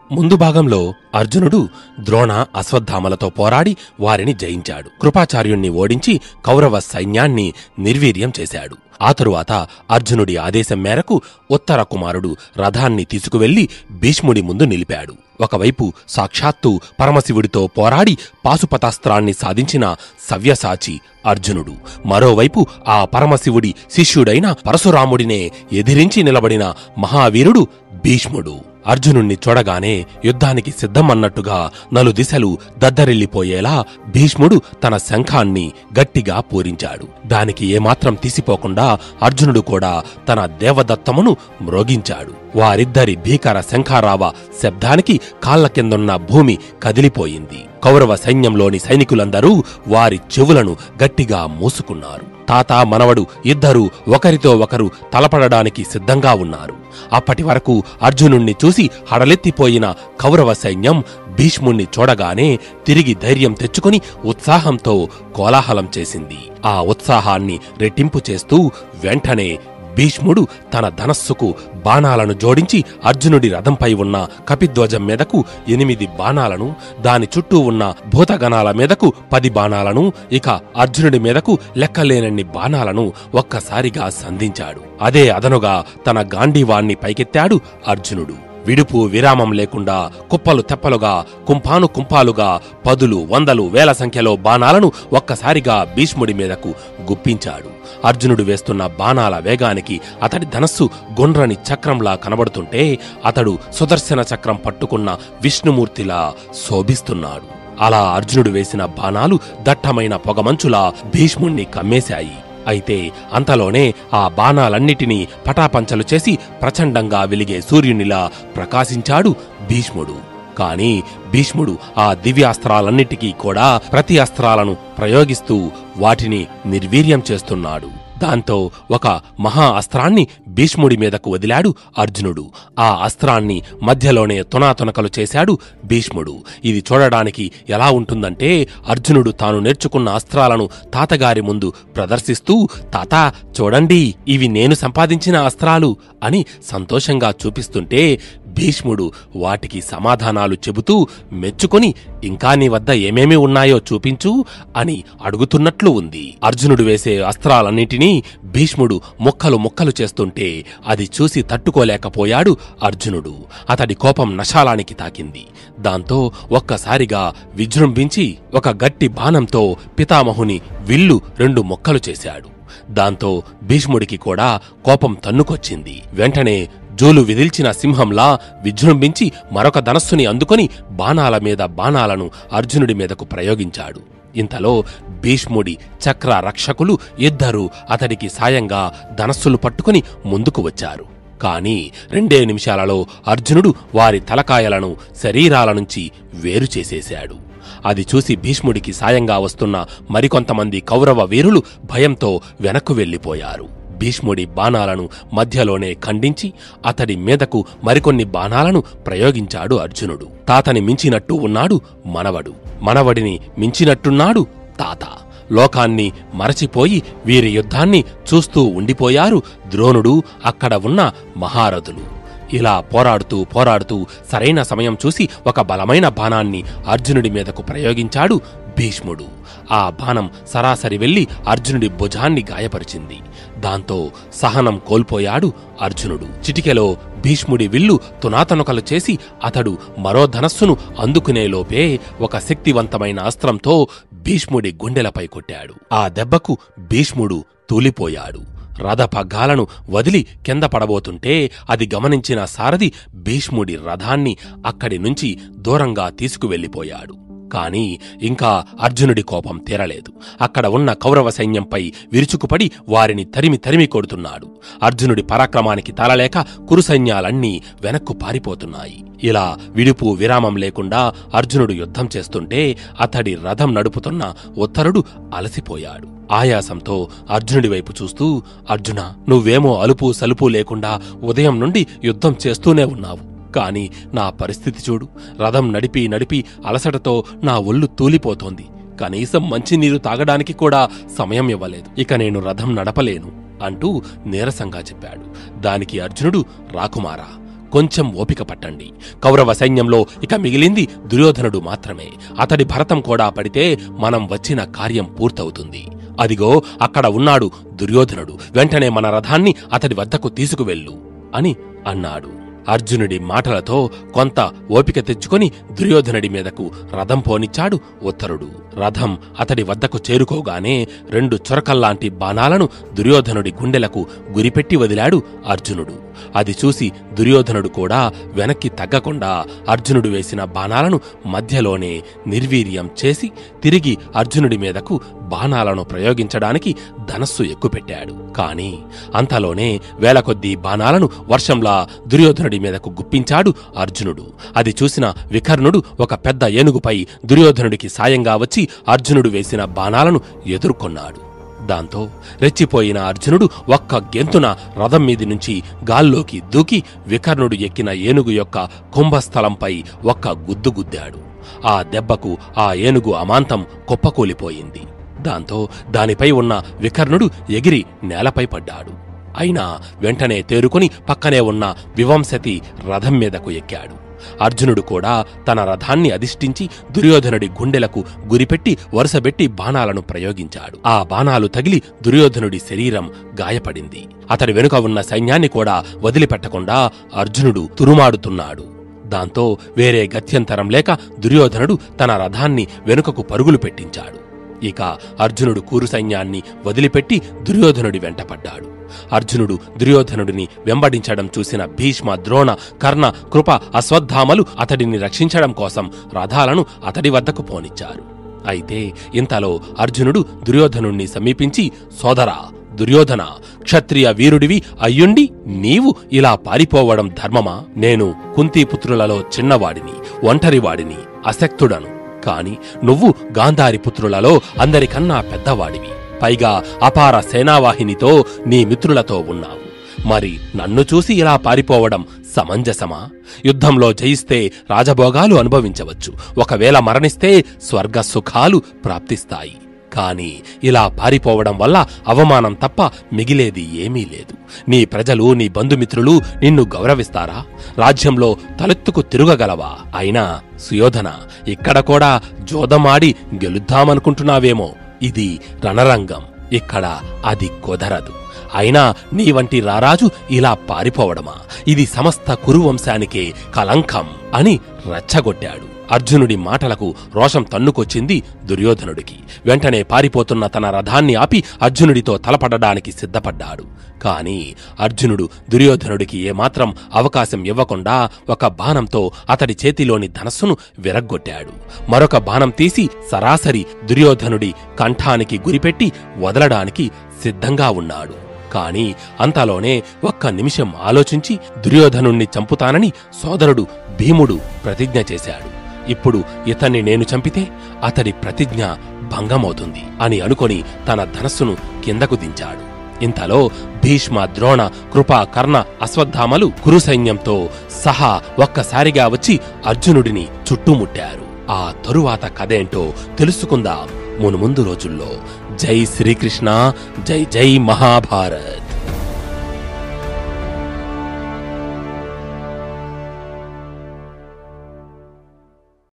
ముందు భాగంలో అర్జునుడు ద్రోణ అశ్వత్థామలతో పోరాడి వారిని జయించాడు కృపాచార్యుణ్ణి ఓడించి కౌరవ సైన్యాన్ని నిర్వీర్యం చేశాడు ఆ తరువాత అర్జునుడి ఆదేశం మేరకు ఉత్తర కుమారుడు రథాన్ని తీసుకువెళ్లి భీష్ముడి ముందు నిలిపాడు ఒకవైపు సాక్షాత్తు పరమశివుడితో పోరాడి పాశుపతాస్త్రాన్ని సాధించిన సవ్యసాచి అర్జునుడు మరోవైపు ఆ పరమశివుడి శిష్యుడైన పరశురాముడినే ఎదిరించి నిలబడిన మహావీరుడు భీష్ముడు అర్జునుణ్ణి చూడగానే యుద్ధానికి సిద్ధమన్నట్టుగా నలుదిశలు దద్దరిల్లిపోయేలా భీష్ముడు తన శంఖాన్ని గట్టిగా పూరించాడు దానికి ఏమాత్రం తీసిపోకుండా అర్జునుడు కూడా తన దేవదత్తమును మ్రోగించాడు వారిద్దరి భీకర శంఖారావ శబ్దానికి కాళ్ల కిందున్న భూమి కదిలిపోయింది కౌరవ సైన్యంలోని సైనికులందరూ వారి చెవులను గట్టిగా మూసుకున్నారు తాత మనవడు ఇద్దరూ ఒకరితో ఒకరు తలపడడానికి సిద్ధంగా ఉన్నారు అప్పటి వరకు అర్జునుణ్ణి చూసి హడలెత్తిపోయిన కౌరవ సైన్యం భీష్ముణ్ణి చూడగానే తిరిగి ధైర్యం తెచ్చుకుని ఉత్సాహంతో కోలాహలం చేసింది ఆ ఉత్సాహాన్ని రెట్టింపు చేస్తూ వెంటనే భీష్ముడు తన ధనస్సుకు బాణాలను జోడించి అర్జునుడి రథంపై ఉన్న కపిధ్వజం మీదకు ఎనిమిది బాణాలను దాని చుట్టూ ఉన్న భూతగణాల మీదకు పది బాణాలను ఇక అర్జునుడి మీదకు లెక్కలేనన్ని బాణాలను ఒక్కసారిగా సంధించాడు అదే అదనుగా తన గాంధీవాన్ని పైకెత్తాడు అర్జునుడు విడుపు విరామం లేకుండా కుప్పలు తెప్పలుగా కుంపాను కుంపాలుగా పదులు వందలు వేల సంఖ్యలో బాణాలను ఒక్కసారిగా భీష్ముడి మీదకు గుప్పించాడు అర్జునుడు వేస్తున్న బాణాల వేగానికి అతడి ధనస్సు గుండ్రని చక్రంలా కనబడుతుంటే అతడు సుదర్శన చక్రం పట్టుకున్న విష్ణుమూర్తిలా శోభిస్తున్నాడు అలా అర్జునుడు వేసిన బాణాలు దట్టమైన పొగమంచులా భీష్ముణ్ణి కమ్మేశాయి అయితే అంతలోనే ఆ బాణాలన్నిటినీ పటాపంచలు చేసి ప్రచండంగా వెలిగే సూర్యునిలా ప్రకాశించాడు భీష్ముడు కాని భీష్ముడు ఆ దివ్యాస్త్రాలన్నిటికీ కూడా ప్రతి అస్త్రాలను ప్రయోగిస్తూ వాటిని నిర్వీర్యం చేస్తున్నాడు దాంతో ఒక మహా అస్త్రాన్ని భీష్ముడి మీదకు వదిలాడు అర్జునుడు ఆ అస్త్రాన్ని మధ్యలోనే తునాతునకలు చేశాడు భీష్ముడు ఇది చూడడానికి ఎలా ఉంటుందంటే అర్జునుడు తాను నేర్చుకున్న అస్త్రాలను తాతగారి ముందు ప్రదర్శిస్తూ తాత చూడండి ఇవి నేను సంపాదించిన అస్త్రాలు అని సంతోషంగా చూపిస్తుంటే భీష్ముడు వాటికి సమాధానాలు చెబుతూ మెచ్చుకొని ఇంకా నీ వద్ద ఏమేమి ఉన్నాయో చూపించు అని అడుగుతున్నట్లు ఉంది అర్జునుడు వేసే అస్త్రాలన్నిటినీ భీష్ముడు ముక్కలు ముక్కలు చేస్తుంటే అది చూసి తట్టుకోలేకపోయాడు అర్జునుడు అతడి కోపం నశాలానికి తాకింది దాంతో ఒక్కసారిగా విజృంభించి ఒక గట్టి బాణంతో పితామహుని విల్లు రెండు మొక్కలు చేశాడు దాంతో భీష్ముడికి కూడా కోపం తన్నుకొచ్చింది వెంటనే జోలు విదిల్చిన సింహంలా విజృంభించి మరొక ధనస్సుని అందుకొని బాణాల మీద బాణాలను అర్జునుడి మీదకు ప్రయోగించాడు ఇంతలో భీష్ముడి చక్ర రక్షకులు ఇద్దరూ అతడికి సాయంగా ధనస్సులు పట్టుకుని ముందుకు వచ్చారు కాని రెండే నిమిషాలలో అర్జునుడు వారి తలకాయలను శరీరాల నుంచి వేరు చేసేశాడు అది చూసి భీష్ముడికి సాయంగా వస్తున్న మరికొంతమంది కౌరవ వీరులు భయంతో వెనక్కు వెళ్లిపోయారు భీష్ముడి బాణాలను మధ్యలోనే ఖండించి అతడి మీదకు మరికొన్ని బాణాలను ప్రయోగించాడు అర్జునుడు తాతని మించినట్టు ఉన్నాడు మనవడు మనవడిని మించినట్టున్నాడు తాత లోకాన్ని మరచిపోయి వీరి యుద్ధాన్ని చూస్తూ ఉండిపోయారు ద్రోణుడు అక్కడ ఉన్న మహారథులు ఇలా పోరాడుతూ పోరాడుతూ సరైన సమయం చూసి ఒక బలమైన బాణాన్ని అర్జునుడి మీదకు ప్రయోగించాడు భీష్ముడు ఆ బాణం సరాసరి వెళ్లి అర్జునుడి భుజాన్ని గాయపరిచింది దాంతో సహనం కోల్పోయాడు అర్జునుడు చిటికెలో భీష్ముడి విల్లు తునాతనుకలు చేసి అతడు మరో ధనస్సును అందుకునే లోపే ఒక శక్తివంతమైన అస్త్రంతో భీష్ముడి గుండెలపై కొట్టాడు ఆ దెబ్బకు భీష్ముడు తూలిపోయాడు రథపగ్గాలను వదిలి కింద పడబోతుంటే అది గమనించిన సారథి భీష్ముడి రథాన్ని అక్కడి నుంచి దూరంగా తీసుకువెళ్లిపోయాడు కాని ఇంకా అర్జునుడి కోపం తీరలేదు అక్కడ ఉన్న కౌరవ సైన్యంపై విరుచుకుపడి వారిని తరిమి తరిమి కొడుతున్నాడు అర్జునుడి పరాక్రమానికి తలలేక కురు సైన్యాలన్నీ వెనక్కు పారిపోతున్నాయి ఇలా విడుపు విరామం లేకుండా అర్జునుడు యుద్ధం చేస్తుంటే అతడి రథం నడుపుతున్న ఉత్తరుడు అలసిపోయాడు ఆయాసంతో అర్జునుడి వైపు చూస్తూ అర్జున నువ్వేమో అలుపు సలుపు లేకుండా ఉదయం నుండి యుద్ధం చేస్తూనే ఉన్నావు కాని నా పరిస్థితి చూడు రథం నడిపి నడిపి అలసటతో నా ఒళ్ళు తూలిపోతోంది కనీసం మంచినీరు తాగడానికి కూడా సమయం ఇవ్వలేదు ఇక నేను రథం నడపలేను అంటూ నీరసంగా చెప్పాడు దానికి అర్జునుడు రాకుమారా కొంచెం ఓపిక పట్టండి కౌరవ సైన్యంలో ఇక మిగిలింది దుర్యోధనుడు మాత్రమే అతడి భరతం కూడా పడితే మనం వచ్చిన కార్యం పూర్తవుతుంది అదిగో అక్కడ ఉన్నాడు దుర్యోధనుడు వెంటనే మన రథాన్ని అతడి వద్దకు తీసుకువెళ్ళు అని అన్నాడు అర్జునుడి మాటలతో కొంత ఓపిక తెచ్చుకొని దుర్యోధనుడి మీదకు రథం పోనిచ్చాడు ఉత్తరుడు రథం అతడి వద్దకు చేరుకోగానే రెండు చొరకల్లాంటి బాణాలను దుర్యోధనుడి గుండెలకు గురిపెట్టి వదిలాడు అర్జునుడు అది చూసి దుర్యోధనుడు కూడా వెనక్కి తగ్గకుండా అర్జునుడు వేసిన బాణాలను మధ్యలోనే నిర్వీర్యం చేసి తిరిగి అర్జునుడి మీదకు బాణాలను ప్రయోగించడానికి ధనస్సు ఎక్కుపెట్టాడు కాని అంతలోనే వేల కొద్దీ బాణాలను వర్షంలా దుర్యోధనుడి మీదకు గుప్పించాడు అర్జునుడు అది చూసిన వికర్ణుడు ఒక పెద్ద ఏనుగుపై దుర్యోధనుడికి సాయంగా వచ్చి అర్జునుడు వేసిన బాణాలను ఎదుర్కొన్నాడు దాంతో రెచ్చిపోయిన అర్జునుడు ఒక్క గెంతున రథం మీది నుంచి గాల్లోకి దూకి వికర్ణుడు ఎక్కిన ఏనుగు యొక్క కుంభస్థలంపై ఒక్క గుద్దు గుద్దాడు ఆ దెబ్బకు ఆ ఏనుగు అమాంతం కుప్పకూలిపోయింది దాంతో దానిపై ఉన్న వికర్ణుడు ఎగిరి నేలపై పడ్డాడు అయినా వెంటనే తేరుకుని పక్కనే ఉన్న వివంశతి రథం మీదకు ఎక్కాడు అర్జునుడు కూడా తన రథాన్ని అధిష్ఠించి దుర్యోధనుడి గుండెలకు గురిపెట్టి వరుసబెట్టి బాణాలను ప్రయోగించాడు ఆ బాణాలు తగిలి దుర్యోధనుడి శరీరం గాయపడింది అతడి వెనుక ఉన్న సైన్యాన్ని కూడా వదిలిపెట్టకుండా అర్జునుడు తురుమాడుతున్నాడు దాంతో వేరే గత్యంతరం లేక దుర్యోధనుడు తన రథాన్ని వెనుకకు పరుగులు పెట్టించాడు ఇక అర్జునుడు కూరు సైన్యాన్ని వదిలిపెట్టి దుర్యోధనుడి వెంటపడ్డాడు అర్జునుడు దుర్యోధనుడిని వెంబడించడం చూసిన భీష్మ ద్రోణ కర్ణ కృప అశ్వత్థామలు అతడిని రక్షించడం కోసం రథాలను అతడి వద్దకు పోనిచ్చారు అయితే ఇంతలో అర్జునుడు దుర్యోధనుణ్ణి సమీపించి సోదరా దుర్యోధన క్షత్రియ వీరుడివి అయ్యుండి నీవు ఇలా పారిపోవడం ధర్మమా నేను కుంతీపుత్రులలో చిన్నవాడిని ఒంటరివాడిని అశక్తుడను కాని నువ్వు గాంధారి పుత్రులలో అందరికన్నా పెద్దవాడివి పైగా అపార సేనావాహినితో నీ మిత్రులతో ఉన్నావు మరి నన్ను చూసి ఇలా పారిపోవడం సమంజసమా యుద్ధంలో జయిస్తే రాజభోగాలు అనుభవించవచ్చు ఒకవేళ మరణిస్తే స్వర్గ సుఖాలు ప్రాప్తిస్తాయి కాని ఇలా పారిపోవడం వల్ల అవమానం తప్ప మిగిలేది ఏమీ లేదు నీ ప్రజలు నీ బంధుమిత్రులు నిన్ను గౌరవిస్తారా రాజ్యంలో తలెత్తుకు తిరుగగలవా అయినా సుయోధన ఇక్కడ కూడా జోదమాడి గెలుద్దామనుకుంటున్నావేమో ఇది రణరంగం ఇక్కడ అది కుదరదు అయినా నీ వంటి రారాజు ఇలా పారిపోవడమా ఇది సమస్త కురువంశానికే కలంకం అని రెచ్చగొట్టాడు అర్జునుడి మాటలకు రోషం తన్నుకొచ్చింది దుర్యోధనుడికి వెంటనే పారిపోతున్న తన రథాన్ని ఆపి అర్జునుడితో తలపడడానికి సిద్ధపడ్డాడు కాని అర్జునుడు దుర్యోధనుడికి ఏమాత్రం అవకాశం ఇవ్వకుండా ఒక బాణంతో అతడి చేతిలోని ధనస్సును విరగ్గొట్టాడు మరొక బాణం తీసి సరాసరి దుర్యోధనుడి కంఠానికి గురిపెట్టి వదలడానికి సిద్ధంగా ఉన్నాడు కాని అంతలోనే ఒక్క నిమిషం ఆలోచించి దుర్యోధనుణ్ణి చంపుతానని సోదరుడు భీముడు ప్రతిజ్ఞ చేశాడు ఇప్పుడు ఇతన్ని నేను చంపితే అతడి ప్రతిజ్ఞ భంగమవుతుంది అని అనుకొని తన ధనస్సును కిందకు దించాడు ఇంతలో భీష్మ ద్రోణ కృప కర్ణ అశ్వత్థామలు కురు సైన్యంతో సహా ఒక్కసారిగా వచ్చి అర్జునుడిని చుట్టుముట్టారు ఆ తరువాత కథేంటో తెలుసుకుందాం మునుముందు రోజుల్లో జై శ్రీకృష్ణ జై జై మహాభారత్